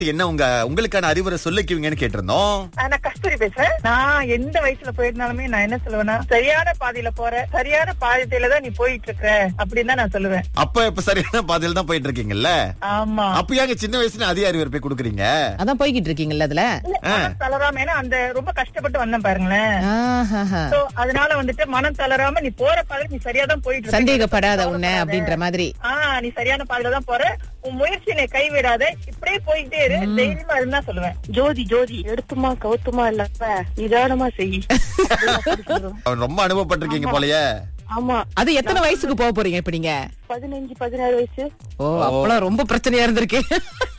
என்ன உங்க உங்களுக்கான அறிவுரை சொல்லிக்குவீங்கன்னு கேட்டிருந்தோம் ஆ, நான் கஸ்தூரி பேசுறேன் நான் எந்த வயசுல போயிருந்தாலுமே நான் என்ன சொல்லுவேன்னா சரியான பாதையில போற சரியான பாதையில தான் நீ போயிட்டு இருக்க அப்படின்னு தான் நான் சொல்லுவேன் அப்ப இப்ப சரியான பாதையில தான் போயிட்டு இருக்கீங்கல்ல ஆமா அப்ப ஏங்க சின்ன வயசுல அதிக அறிவுரை போய் கொடுக்குறீங்க அதான் போய்கிட்டு இருக்கீங்கல்ல அதுல மனம் தளராம ஏன்னா அந்த ரொம்ப கஷ்டப்பட்டு வந்தேன் பாருங்களேன் ஆஹாஹா. So, அதனால வந்துட்டு மனம் தளராம நீ போற பாதையில நீ சரியா தான் போயிட்டு இருக்க. சந்தேகப்படாத உன்னை அப்படின்ற மாதிரி ஆ நீ சரியான பாதையில தான் போற உன் முயற்சியை கைவிடாத இப்படியே போயிட்டே இரு தைரியமா இருந்தா சொல்லுவேன் ஜோதி ஜோதி எடுத்துமா கவுத்துமா இல்லாம நிதானமா செய் அவர் ரொம்ப அனுபவப்பட்டிருக்கீங்க போலயே ஆமா அது எத்தனை வயசுக்கு போக போறீங்க இப்ப நீங்க பதினஞ்சு பதினாறு வயசு ஓ அப்பெல்லாம் ரொம்ப பிரச்சனையா இருந்திருக்கு